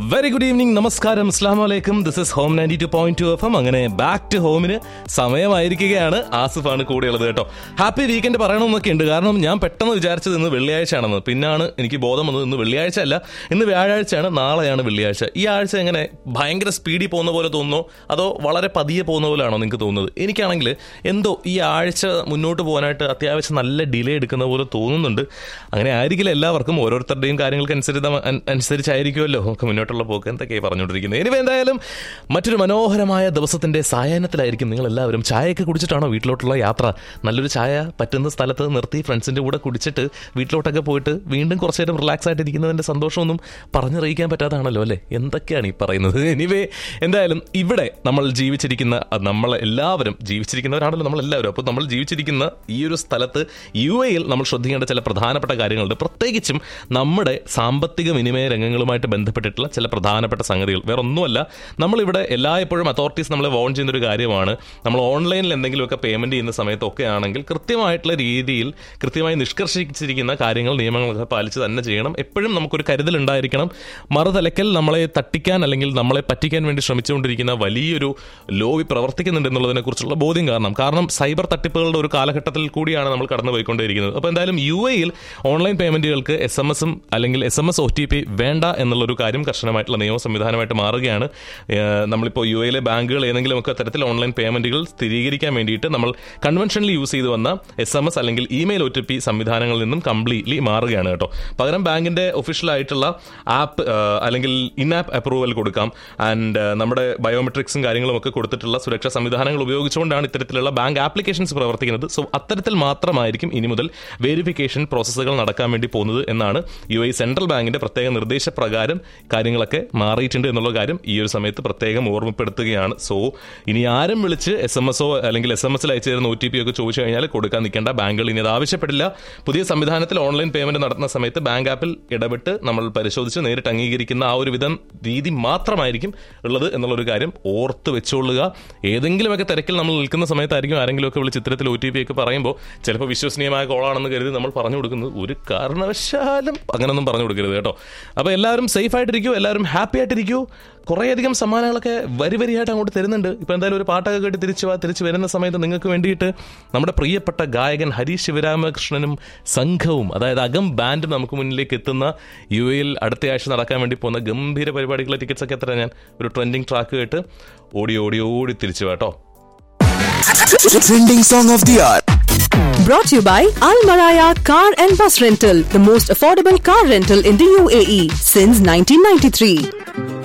Very good evening നമസ്കാരം അസ്ലാം വലൈക്കും this is home ninety two point two F M അങ്ങനെ ബാക്ക് ടു ഹോമിന് സമയമായിരിക്കുകയാണ് ആസിഫാണ് കൂടെയുള്ളത് കേട്ടോ ഹാപ്പി വീക്കെൻഡ് പറയണമെന്നൊക്കെ ഉണ്ട് കാരണം ഞാൻ പെട്ടെന്ന് വിചാരിച്ചത് ഇന്ന് വെള്ളിയാഴ്ച ആണെന്ന് പിന്നാണ് എനിക്ക് ബോധം വന്നത് ഇന്ന് വെള്ളിയാഴ്ച അല്ല ഇന്ന് വ്യാഴാഴ്ചയാണ് നാളെയാണ് വെള്ളിയാഴ്ച ഈ ആഴ്ച എങ്ങനെ ഭയങ്കര സ്പീഡിൽ പോകുന്ന പോലെ തോന്നുന്നോ അതോ വളരെ പതിയെ പോകുന്ന പോലെയാണോ നിങ്ങൾക്ക് തോന്നുന്നത് എനിക്കാണെങ്കിൽ എന്തോ ഈ ആഴ്ച മുന്നോട്ട് പോകാനായിട്ട് അത്യാവശ്യം നല്ല ഡിലേ എടുക്കുന്ന പോലെ തോന്നുന്നുണ്ട് അങ്ങനെ ആയിരിക്കില്ല എല്ലാവർക്കും ഓരോരുത്തരുടെയും കാര്യങ്ങൾക്ക് അനുസരിത അനുസരിച്ചായിരിക്കുമല്ലോ നമുക്ക് മുന്നോട്ടുള്ള പോക്ക് എന്തൊക്കെയാണ് പറഞ്ഞുകൊണ്ടിരിക്കുന്നത് ഇനി എന്തായാലും മറ്റൊരു മനോഹരമായ ദിവസത്തിന്റെ സായാഹ്നത്തിലായിരിക്കും നിങ്ങൾ എല്ലാവരും ചായയൊക്കെ കുടിച്ചിട്ടാണോ വീട്ടിലോട്ടുള്ള യാത്ര നല്ലൊരു ചായ പറ്റുന്ന സ്ഥലത്ത് നിർത്തി ഫ്രണ്ട്സിന്റെ കൂടെ കുടിച്ചിട്ട് വീട്ടിലോട്ടൊക്കെ പോയിട്ട് വീണ്ടും കുറച്ചു നേരം റിലാക്സ് ആയിട്ട് ഇരിക്കുന്നതിന്റെ സന്തോഷമൊന്നും പറഞ്ഞറിയിക്കാൻ പറ്റാതാണല്ലോ അല്ലേ എന്തൊക്കെയാണ് ഈ പറയുന്നത് എനിവേ എന്തായാലും ഇവിടെ നമ്മൾ ജീവിച്ചിരിക്കുന്ന നമ്മൾ എല്ലാവരും ജീവിച്ചിരിക്കുന്നവരാണല്ലോ നമ്മൾ എല്ലാവരും അപ്പോൾ നമ്മൾ ജീവിച്ചിരിക്കുന്ന ഈ ഒരു സ്ഥലത്ത് യു എയിൽ നമ്മൾ ശ്രദ്ധിക്കേണ്ട ചില പ്രധാനപ്പെട്ട കാര്യങ്ങളുണ്ട് പ്രത്യേകിച്ചും നമ്മുടെ സാമ്പത്തിക വിനിമയ രംഗങ്ങളുമായിട്ട് ബന്ധപ്പെട്ടിട്ടുള്ള ചില പ്രധാനപ്പെട്ട സംഗതികൾ വേറെ ഒന്നുമല്ല നമ്മളിവിടെ എല്ലായ്പ്പോഴും അതോറിറ്റീസ് നമ്മളെ വോൺ ചെയ്യുന്ന ഒരു കാര്യമാണ് നമ്മൾ ഓൺലൈനിൽ എന്തെങ്കിലുമൊക്കെ പേയ്മെന്റ് ചെയ്യുന്ന സമയത്തൊക്കെ ആണെങ്കിൽ കൃത്യമായിട്ടുള്ള രീതിയിൽ കൃത്യമായി നിഷ്കർഷിച്ചിരിക്കുന്ന കാര്യങ്ങൾ നിയമങ്ങളൊക്കെ പാലിച്ച് തന്നെ ചെയ്യണം എപ്പോഴും നമുക്കൊരു കരുതൽ ഉണ്ടായിരിക്കണം മറുതലക്കൽ നമ്മളെ തട്ടിക്കാൻ അല്ലെങ്കിൽ നമ്മളെ പറ്റിക്കാൻ വേണ്ടി ശ്രമിച്ചുകൊണ്ടിരിക്കുന്ന വലിയൊരു ലോബി പ്രവർത്തിക്കുന്നുണ്ട് എന്നുള്ളതിനെ കുറിച്ചുള്ള ബോധ്യം കാരണം കാരണം സൈബർ തട്ടിപ്പുകളുടെ ഒരു കാലഘട്ടത്തിൽ കൂടിയാണ് നമ്മൾ കടന്നു പോയിക്കൊണ്ടിരിക്കുന്നത് അപ്പോൾ എന്തായാലും യു എയിൽ ഓൺലൈൻ പേയ്മെന്റുകൾക്ക് എസ് എം എസും അല്ലെങ്കിൽ S M S O T P വേണ്ട എന്നുള്ളൊരു കാര്യം കർശനമായിട്ടുള്ള നിയമ സംവിധാനമായിട്ട് മാറുകയാണ് ഏഹ് നമ്മളിപ്പോൾ യു എയിലെ ബാങ്കുകൾ ഏതെങ്കിലുമൊക്കെ തരത്തിൽ ഓൺലൈൻ പേയ്മെന്റുകൾ സ്ഥിരീകരിക്കാൻ വേണ്ടിയിട്ട് നമ്മൾ കൺവെൻഷനിൽ യൂസ് ചെയ്ത് വന്ന എസ് എം എസ് അല്ലെങ്കിൽ ഇമെയിൽ ഒ ടി പി സംവിധാനങ്ങളിൽ നിന്നും കംപ്ലീറ്റ്ലി മാറുകയാണ് കേട്ടോ പകരം ബാങ്കിന്റെ ഒഫീഷ്യൽ ആയിട്ടുള്ള ആപ്പ് അല്ലെങ്കിൽ ഇൻ ആപ്പ് അപ്രൂവൽ കൊടുക്കാം ആൻഡ് നമ്മുടെ ബയോമെട്രിക്സും കാര്യങ്ങളും ഒക്കെ കൊടുത്തിട്ടുള്ള സുരക്ഷാ സംവിധാനങ്ങൾ ഉപയോഗിച്ചുകൊണ്ടാണ് ഇത്തരത്തിലുള്ള ബാങ്ക് ആപ്ലിക്കേഷൻസ് പ്രവർത്തിക്കുന്നത് സോ അത്തരത്തിൽ മാത്രമായിരിക്കും ഇനി മുതൽ വെരിഫിക്കേഷൻ പ്രോസസ്സുകൾ നടക്കാൻ വേണ്ടി പോകുന്നത് എന്നാണ് യു ഐ സെൻട്രൽ ബാങ്കിന്റെ പ്രത്യേക നിർദ്ദേശപ്രകാരം കാര്യങ്ങളൊക്കെ മാറിയിട്ടുണ്ട് എന്നുള്ള കാര്യം ഈ ഒരു സമയത്ത് പ്രത്യേകം ഓർമ്മപ്പെടുത്തുകയാണ് സോ ഇനി ആരും വിളിച്ച് എസ് എം എസോ അല്ലെങ്കിൽ എസ് എം എസിൽ അയച്ചു തരുന്ന ഒ ടി പി ഒക്കെ ചോദിച്ചു കഴിഞ്ഞാൽ കൊടുക്കാൻ നിൽക്കേണ്ട ബാങ്കുകൾ ഇനി അത് ആവശ്യപ്പെടില്ല പുതിയ സംവിധാനത്തിൽ ഓൺലൈൻ പേയ്മെന്റ് നടത്തുന്ന സമയത്ത് ബാങ്ക് ആപ്പിൽ ഇടപെട്ട് നമ്മൾ പരിശോധിച്ച് നേരിട്ട് അംഗീകരിക്കുന്ന ആ ഒരു വിധം രീതി മാത്രമായിരിക്കും ഉള്ളത് എന്നുള്ളൊരു കാര്യം ഓർത്ത് വെച്ചുകൊള്ളുക ഏതെങ്കിലുമൊക്കെ തിരക്കിൽ നമ്മൾ നിൽക്കുന്ന സമയത്തായിരിക്കും ആരെങ്കിലുമൊക്കെ വിളിച്ച് ഇത്തരത്തിൽ ഒ ടി പി ഒക്കെ പറയുമ്പോൾ ചിലപ്പോൾ വിശ്വസനീയമായ കോളാണെന്ന് കരുതി നമ്മൾ പറഞ്ഞു കൊടുക്കുന്നത് ഒരു കാരണവശാലും അങ്ങനൊന്നും പറഞ്ഞു കൊടുക്കരുത് കേട്ടോ അപ്പോൾ എല്ലാവരും സേഫ് ആയിട്ടിരിക്കൂ എല്ലാവരും ഹാപ്പി ആയിട്ടിരിക്കൂ കുറേയധികം സമ്മാനങ്ങളൊക്കെ വരി വരിയായിട്ട് അങ്ങോട്ട് തരുന്നുണ്ട് ഇപ്പോൾ എന്തായാലും ഒരു പാട്ടൊക്കെ കേട്ട് തിരിച്ചു വാ തിരിച്ചു വരുന്ന സമയത്ത് നിങ്ങൾക്ക് വേണ്ടിയിട്ട് നമ്മുടെ പ്രിയപ്പെട്ട ഗായകൻ ഹരീഷ് ശിവരാമകൃഷ്ണനും സംഘവും അതായത് അകം ബാൻഡും നമുക്ക് മുന്നിലേക്ക് എത്തുന്ന യു എയിൽ അടുത്ത ആഴ്ച നടക്കാൻ വേണ്ടി പോകുന്ന ഗംഭീര പരിപാടികളുടെ ടിക്കറ്റ്സ് ഒക്കെ എത്ര ഞാൻ ഒരു ട്രെൻഡിങ് ട്രാക്ക് കേട്ട് ഓടി ഓടി ഓടി തിരിച്ചു കേട്ടോ Trending song of the hour. Brought to you by Al Maraya Car and Bus Rental, the most affordable car rental in the UAE since 1993.